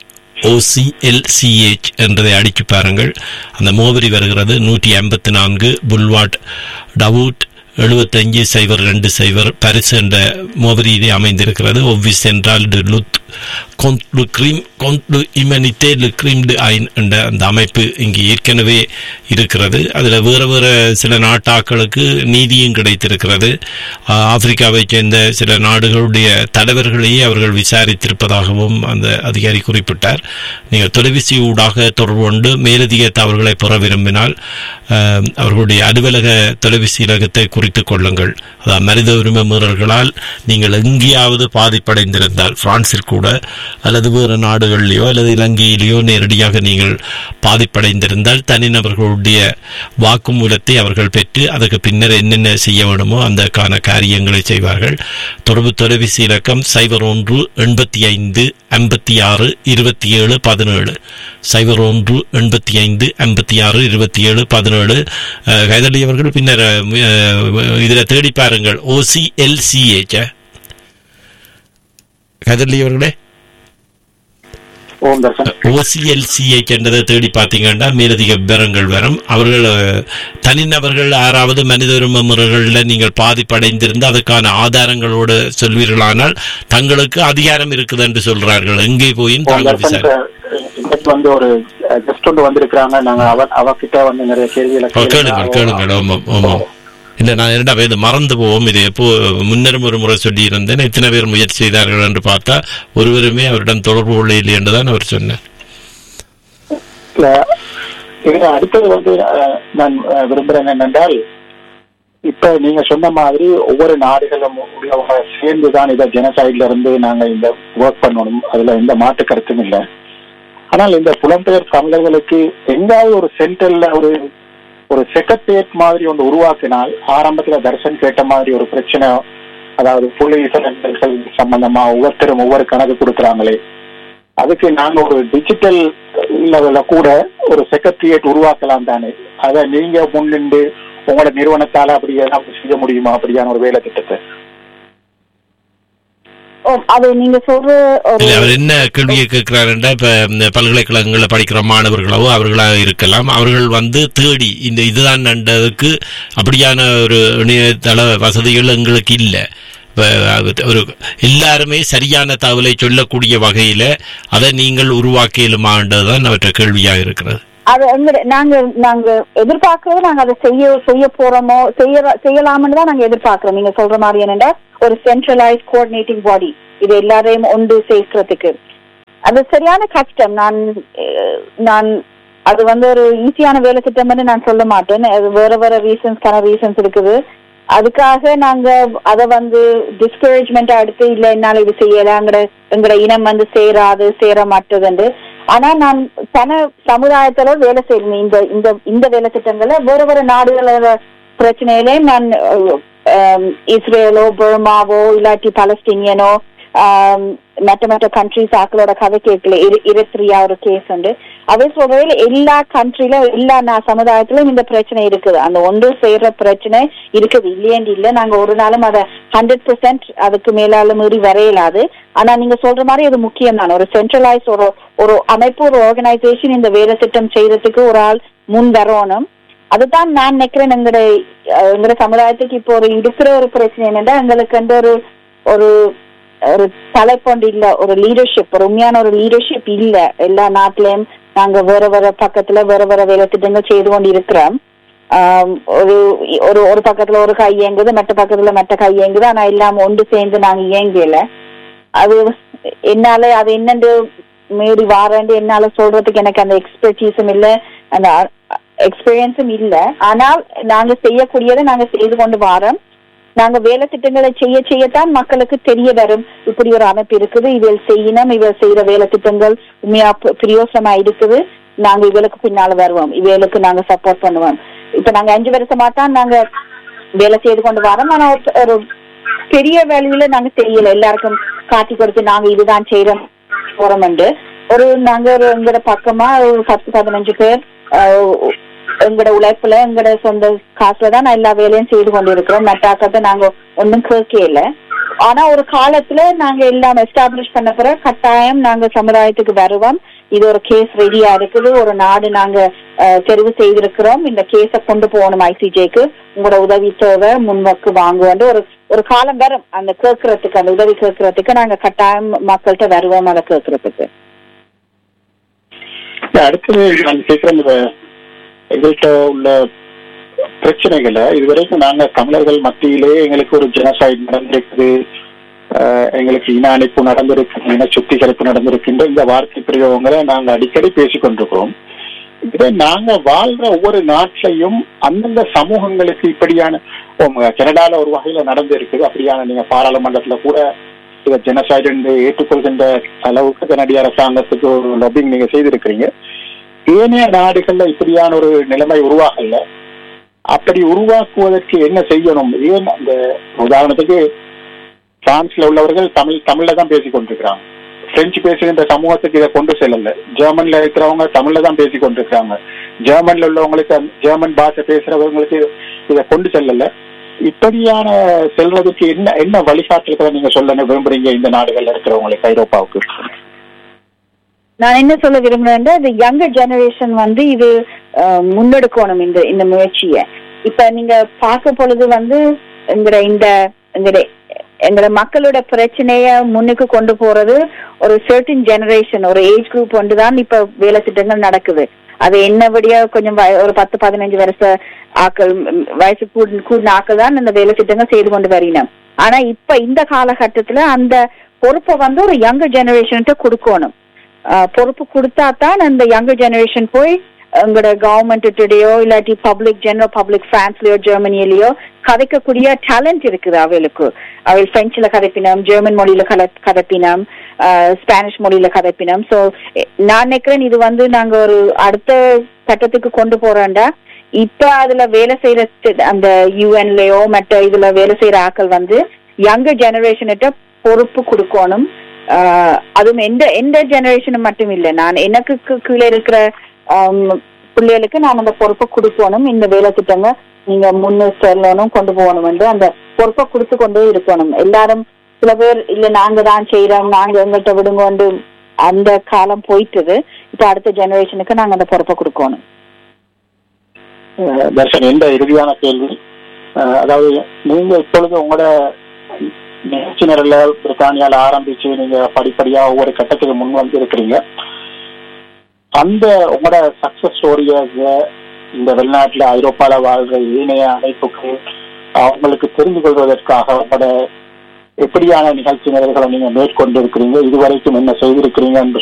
[SPEAKER 1] ஓசிஎல்சிஹெச் என்றதை அடிச்சு பாருங்கள் அந்த முகவரி வருகிறது நூற்றி ஐம்பத்தி நான்கு புல்வாட் டவூட் எழுபத்தஞ்சு சைபர் ரெண்டு சைபர் பரிசு என்ற முகவரியிலே அமைந்திருக்கிறது ஒவ்விஸ் என்றால் டு லுத் கொந்த்லு கிரீம் கொந்த்லு இமனிட்டே லு கிரீம் டு ஐன் என்ற அந்த அமைப்பு இங்கு ஏற்கனவே இருக்கிறது அதில் வேறு வேறு சில நாட்டாக்களுக்கு நீதியும் கிடைத்திருக்கிறது ஆ, ஆப்பிரிக்காவைச் சேர்ந்த சில நாடுகளுடைய தலைவர்களையே அவர்கள் விசாரித்திருப்பதாகவும் அந்த அதிகாரி குறிப்பிட்டார் நீங்கள் தொலைபேசி ஊடாக தொடர்பு கொண்டு மேலதிக தகவல்களை பெற விரும்பினால் ஆ, அவர்களுடைய அலுவலக தொலைபேசி இலக்கத்தை குறித்துக் கொள்ளுங்கள் அதாவது மனித உரிமை மீறல்களால் நீங்கள் எங்கேயாவது பாதிப்படைந்திருந்தால் பிரான்சில் கூட அல்லது வேறு நாடுகளிலேயோ அல்லது இலங்கையிலேயோ நேரடியாக நீங்கள் பாதிப்படைந்திருந்தால் தனிநபர்களுடைய வாக்குமூலத்தை அவர்கள் பெற்று அதற்கு பின்னர் என்னென்ன செய்ய வேண்டுமோ அந்தக்கான காரியங்களை செய்வார்கள் தொடர்பு தொலைபேசி இலக்கம் சைபர் ஒன்று எண்பத்தி ஐந்து ஐம்பத்தி ஆறு இருபத்தி ஏழு பதினேழு சைபர் ஒன்று எண்பத்தி ஐந்து ஐம்பத்தி ஆறு இருபத்தி ஏழு பதினேழு கைதடி அவர்கள் பின்னர் இதில் தேடி பாருங்கள் ஓசிஎல்சிஏச்ச கைதடி அவர்களே
[SPEAKER 2] ஓம் தர்ஷன்
[SPEAKER 1] ஓசிஎல்சிஐ என்றதை தேடி பார்த்தீங்கன்னா மேலதிக விவரங்கள் வரும் அவர்கள் அஹ், தனிநபர்கள் யாராவது மனித உரிமை முறைகளில் நீங்கள் பாதிப்படைந்திருந்து அதுக்கான ஆதாரங்களோடு சொல்வீர்களானால் தங்களுக்கு அதிகாரம் இருக்குது என்று சொல்றார்கள் எங்கே போயும்
[SPEAKER 2] ஓம்
[SPEAKER 1] தாங்கள்
[SPEAKER 2] தர்ஷன்
[SPEAKER 1] விசாரி
[SPEAKER 2] இன்னைக்கு வந்து ஒரு கெஸ்ட் ஒன்று வந்திருக்கிறாங்க நாங்க அவ அவகிட்ட வந்து நிறைய கேள்விகளை
[SPEAKER 1] ஓ, கேளுங்கள் கேளுங்கள் ஆமாம் ஆமாம் இல்ல நான் இரண்டா இது மறந்து போவோம் இது எப்போ முன்னரும் ஒரு முறை சொல்லியிருந்தேன் எத்தனை பேர் முயற்சி செய்தார்கள் என்று பார்த்தா ஒருவருமே அவரிடம் தொடர்பு கொள்ளவில்லை என்றுதான் அவர் சொன்னார்
[SPEAKER 2] இல்ல, இதுல அடுத்தது வந்து அஹ், நான் அஹ், விரும்புறேன் என்னென்றால் இப்ப நீங்க சொன்ன மாதிரி ஒவ்வொரு நாடுகளும் உள்ளவங்க சேர்ந்துதான் இதை ஜெனசைட்ல இருந்து நாங்க இந்த ஒர்க் பண்ணணும் அதுல எந்த மாற்று கருத்தும் இல்லை ஆனால் இந்த புலம்பெயர் தமிழர்களுக்கு எங்காவது ஒரு சென்டர்ல ஒரு ஒரு செக்ரட்டேரியட் மாதிரி ஒன்று உருவாக்கினால் ஆரம்பத்துல தர்ஷன் கேட்ட மாதிரி ஒரு பிரச்சனை அதாவது புள்ளி விவரங்கள் சம்பந்தமா ஒவ்வொருத்தரும் ஒவ்வொரு கணக்கு கொடுக்குறாங்களே அதுக்கு நாங்க ஒரு டிஜிட்டல் லெவல்ல கூட ஒரு செக்ரட்டரியேட் உருவாக்கலாம் தானே அதை நீங்க முன்னின்று உங்களோட நிறுவனத்தால அப்படி ஏதாவது செய்ய முடியுமா அப்படியான ஒரு வேலை திட்டத்தை
[SPEAKER 3] ஓ, அது நீங்க சொல்ற ஒரு
[SPEAKER 1] இல்ல அவர் என்ன கேள்வியை கேட்கிறாருன்னா இப்ப இந்த பல்கலைக்கழகங்களில் படிக்கிற மாணவர்களோ அவர்களா இருக்கலாம் அவர்கள் வந்து தேடி இந்த இதுதான் நண்டதுக்கு அப்படியான ஒரு இணையதள வசதிகள் எங்களுக்கு இல்லை இப்ப அது ஒரு எல்லாருமே சரியான தகவலை சொல்லக்கூடிய வகையில அதை நீங்கள் உருவாக்கியலுமான்றதுதான் அவற்றை கேள்வியாக இருக்கிறது
[SPEAKER 3] அது எங்க நாங்க நாங்க எதிர்பார்க்கறது நாங்க அதை செய்ய செய்ய போறோமோ செய்ய செய்யலாம்னு தான் நாங்க எதிர்பார்க்கிறோம் நீங்க சொல்ற மாதிரி என்னன்னா ஒரு சென்ட்ரலைஸ் கோஆர்டினேட்டிங் பாடி இது எல்லாரையும் ஒன்று சேர்க்கறதுக்கு அது சரியான கஷ்டம் நான் அஹ், நான் அது வந்து ஒரு ஈஸியான வேலை திட்டம்னு நான் சொல்ல மாட்டேன் அது வேற வேற ரீசன்ஸ்க்கான ரீசன்ஸ் இருக்குது அதுக்காக நாங்க அதை வந்து டிஸ்கரேஜ்மெண்டா எடுத்து இல்ல என்னால இது செய்யல எங்கட எங்கட இனம் வந்து சேராது சேர மாட்டதுண்டு ஆனா நான் தன சமுதாயத்துல வேலை செய்யணும் இந்த இந்த இந்த வேலை திட்டங்களை வேற வேற நாடுகளோட பிரச்சனையிலே நான் அஹ், ஆம், இஸ்ரேலோ பர்மாவோ இல்லாட்டி பலஸ்தீனியனோ ஆம், மற்ற மற்ற கண்ட்ரிஸ் ஆக்களோட கதை கேட்கல இருத்ரியா ஒரு கேஸ் உண்டு அதே சொல்றதுல எல்லா கண்ட்ரில எல்லா நா- சமுதாயத்திலும் இந்த பிரச்சனை இருக்குது அந்த ஒன்று செய்யற பிரச்சனை இருக்குது இல்லையேண்டு இல்ல நாங்க ஒரு நாளும் அதை ஹண்ட்ரட் பெர்சென்ட் அதுக்கு மேலால மீறி வரையலாது ஆனா நீங்க சொல்ற மாதிரி அது முக்கியம் தான் ஒரு சென்ட்ரலைஸ் ஒரு ஒரு அமைப்பு ஒரு ஆர்கனைசேஷன் இந்த வேலை திட்டம் செய்யறதுக்கு ஒரு ஆள் முன் வரணும் அதுதான் நான் நினைக்கிறேன் எங்கட அஹ், எங்கட சமுதாயத்துக்கு இப்போ ஒரு இருக்கிற ஒரு பிரச்சனை என்னன்னா எங்களுக்கு வந்து ஒரு ஒரு ஒரு தலைப்பொண்டு இல்ல ஒரு லீடர்ஷிப் ஒரு உண்மையான ஒரு லீடர்ஷிப் இல்ல எல்லா நாட்டிலயும் நாங்க வேற வேற பக்கத்துல வேற வேற வேலை திட்டங்கள் செய்து கொண்டு இருக்கிறோம் ஆம், ஒரு ஒரு ஒரு பக்கத்துல ஒரு கை இயங்குது மற்ற பக்கத்துல மற்ற கை இயங்குது ஆனா எல்லாம் ஒன்று சேர்ந்து நாங்க இயங்கல அது என்னால அது என்னண்டு மீறி வாரண்டு என்னால சொல்றதுக்கு எனக்கு அந்த எக்ஸ்பர்டீஸும் இல்ல அந்த எக்ஸ்பீரியன்ஸும் இல்ல ஆனால் நாங்க செய்யக்கூடியதை நாங்க செய்து கொண்டு வாரோம் நாங்க வேலை திட்டங்களை செய்ய செய்யத்தான் மக்களுக்கு தெரிய வரும் இப்படி ஒரு அமைப்பு இருக்குது இவள் செய்யணும் இவள் செய்யற வேலை திட்டங்கள் உண்மையா பி- பிரயோசனமா இருக்குது நாங்க இவளுக்கு பின்னால வருவோம் இவளுக்கு நாங்க சப்போர்ட் பண்ணுவோம் இப்ப நாங்க அஞ்சு வருஷமா தான் நாங்க வேலை செய்து கொண்டு வரோம் ஆனா ஒரு- ஒரு பெரிய வேலையில நாங்க செய்யல எல்லாருக்கும் காட்டி கொடுத்து நாங்க இதுதான் செய்யறோம் போறோம்ண்டு ஒரு நாங்க ஒரு எங்கட பக்கமா ஒரு பத்து பதினஞ்சு பேர் அஹ், எங்கட உழைப்புல எங்கட சொந்த காசுல தான் நான் எல்லா வேலையும் செய்து கொண்டு இருக்கிறோம் மெட்டாக்கத்தை நாங்க ஒன்றும் கேட்கல ஆனா ஒரு காலத்துல நாங்க எல்லாம் எஸ்டாப்ளிஷ் பண்ண பிறகு கட்டாயம் நாங்க சமுதாயத்துக்கு வருவோம் இது ஒரு கேஸ் ரெடியா இருக்குது ஒரு நாடு நாங்க அஹ், தெரிவு செய்திருக்கிறோம் இந்த கேஸை கொண்டு போகணும் ஐசிஜேக்கு உங்களோட உதவி தேவை முன்வக்கு வாங்குவோம் ஒரு ஒரு காலம் வரும் அந்த கேட்கறதுக்கு அந்த உதவி கேட்கறதுக்கு நாங்க கட்டாயம் மக்கள்கிட்ட வருவோம் அதை கேட்கறதுக்கு
[SPEAKER 2] இல்ல, அடுத்தது நான் கேட்கிறேன் இந்த எங்கள்கிட்ட உள்ள பிரச்சனைகளை இதுவரைக்கும் நாங்க தமிழர்கள் மத்தியிலே எங்களுக்கு ஒரு ஜெனசைட் நடந்திருக்குது ஆஹ், எங்களுக்கு இன அணைப்பு நடந்திருக்கு இன சுத்திகரிப்பு நடந்திருக்கின்ற இந்த வார்த்தை பிரயோகங்களை நாங்க அடிக்கடி பேசிக் கொண்டிருக்கிறோம் இதே நாங்க வாழ்ற ஒவ்வொரு நாட்டிலையும் அந்தந்த சமூகங்களுக்கு இப்படியான ஓ, ம- கனடால ஒரு வகையில நடந்து இருக்குது அப்படியான நீங்க பாராளுமன்றத்துல கூட இதை ஜெனசைடு என்று ஏற்றுக்கொள்கின்ற அளவுக்கு கனடிய அரசாங்கத்துக்கு ஒரு லொபிங் நீங்க செய்திருக்கிறீங்க ஏனைய நாடுகள்ல இப்படியான ஒரு நிலைமை உருவாகல அப்படி உருவாக்குவதற்கு என்ன செய்யணும் ஏன் அந்த உதாரணத்துக்கு பிரான்ஸ்ல உள்ளவர்கள் தமிழ் தமிழ்ல தான் பேசிக் கொண்டிருக்கிறாங்க பிரெஞ்சு பேசுகின்ற சமூகத்துக்கு இதை கொண்டு செல்லல ஜெர்மன்ல இருக்கிறவங்க தமிழ்ல தான் பேசிக் கொண்டிருக்கிறாங்க ஜெர்மன்ல உள்ளவங்களுக்கு அந்த ஜெர்மன் பாஷை பேசுறவங்களுக்கு இதை கொண்டு செல்லல இப்படியான செல்வதற்கு என்ன என்ன வழிகாட்டுறதை நீங்க சொல்ல விரும்புறீங்க இந்த நாடுகள்ல இருக்கிறவங்களுக்கு ஐரோப்பாவுக்கு
[SPEAKER 3] நான் என்ன சொல்ல விரும்புறேன்னா இந்த யங்கர் ஜெனரேஷன் வந்து இது அஹ், முன்னெடுக்கணும் இந்த இந்த முயற்சியை இப்ப நீங்க பார்க்க பொழுது வந்து எங்கட இந்த எங்கட எங்கட மக்களோட பிரச்சனைய முன்னுக்கு கொண்டு போறது ஒரு சர்டன் ஜெனரேஷன் ஒரு ஏஜ் குரூப் ஒன்று தான் இப்ப வேலை திட்டங்கள் நடக்குது அது என்னபடியா கொஞ்சம் வய- ஒரு பத்து பதினஞ்சு வருஷ ஆக்கள் ம், வயசு கூடு கூடின ஆக்கள் தான் இந்த வேலை திட்டங்கள் செய்து கொண்டு வரினோம் ஆனா இப்ப இந்த காலகட்டத்துல அந்த பொறுப்பை வந்து ஒரு யங்கர் ஜெனரேஷன்கிட்ட கொடுக்கணும் ஆஹ் பொறுப்பு கொடுத்தா தான் அந்த யங்கர் ஜெனரேஷன் போய் உங்களோட கவர்மெண்ட்டையோ இல்லாட்டி பப்ளிக் ஜெனரல் பப்ளிக் பிரான்ஸ்லயோ ஜெர்மனியிலயோ கதைக்கக்கூடிய டேலண்ட் இருக்குது அவளுக்கு அவள் பிரெஞ்சுல கதைப்பினம் ஜெர்மன் மொழியில கல கதைப்பினம் ஸ்பானிஷ் மொழியில கதைப்பினம் சோ நான் நினைக்கிறேன் இது வந்து நாங்க ஒரு அடுத்த கட்டத்துக்கு கொண்டு போறோம்டா இப்ப அதுல வேலை செய்யற தி- அந்த யூஎன்லயோ மற்ற இதுல வேலை செய்யற ஆட்கள் வந்து யங்கர் ஜெனரேஷன்கிட்ட பொறுப்பு கொடுக்கணும் ஆஹ் அதுவும் எந்த எந்த ஜெனரேஷன் மட்டும் இல்ல நான் எனக்கு கீ- கீழே இருக்கிற ஆம், பிள்ளைகளுக்கு நான் அந்த பொறுப்பை கொடுக்கணும் இந்த வேலை திட்டங்க நீங்க முன்னு செல்லணும் கொண்டு போகணும் என்று அந்த பொறுப்பை கொடுத்து கொண்டே இருக்கணும் எல்லாரும் சில பேர் இல்ல நாங்க தான் செய்யறோம் நாங்க எங்கள்கிட்ட விடுங்கோண்டு அந்த காலம் போயிட்டுது இப்ப அடுத்த ஜெனரேஷனுக்கு நாங்க அந்த பொறுப்பை கொடுக்கணும்
[SPEAKER 2] அஹ் தர்ஷன் எந்த இறுதியான கேள்வி அஹ் அதாவது நீங்க இப்பொழுது உங்களோட நிகழ்ச்சி நிரல பிரித்தானியால ஆரம்பிச்சு நீங்க படிப்படியா ஒவ்வொரு கட்டத்துக்கு முன் வந்து இருக்கிறீங்க அந்த உங்களோட சக்சஸ் ஸ்டோரிய இந்த வெளிநாட்டுல ஐரோப்பால வாழ்ற ஏனைய அமைப்புக்கு அவங்களுக்கு தெரிந்து கொள்வதற்காக உங்களோட எப்படியான நிகழ்ச்சி நிரல்களை நீங்க மேற்கொண்டு இருக்கிறீங்க இதுவரைக்கும் என்ன செய்திருக்கிறீங்க என்று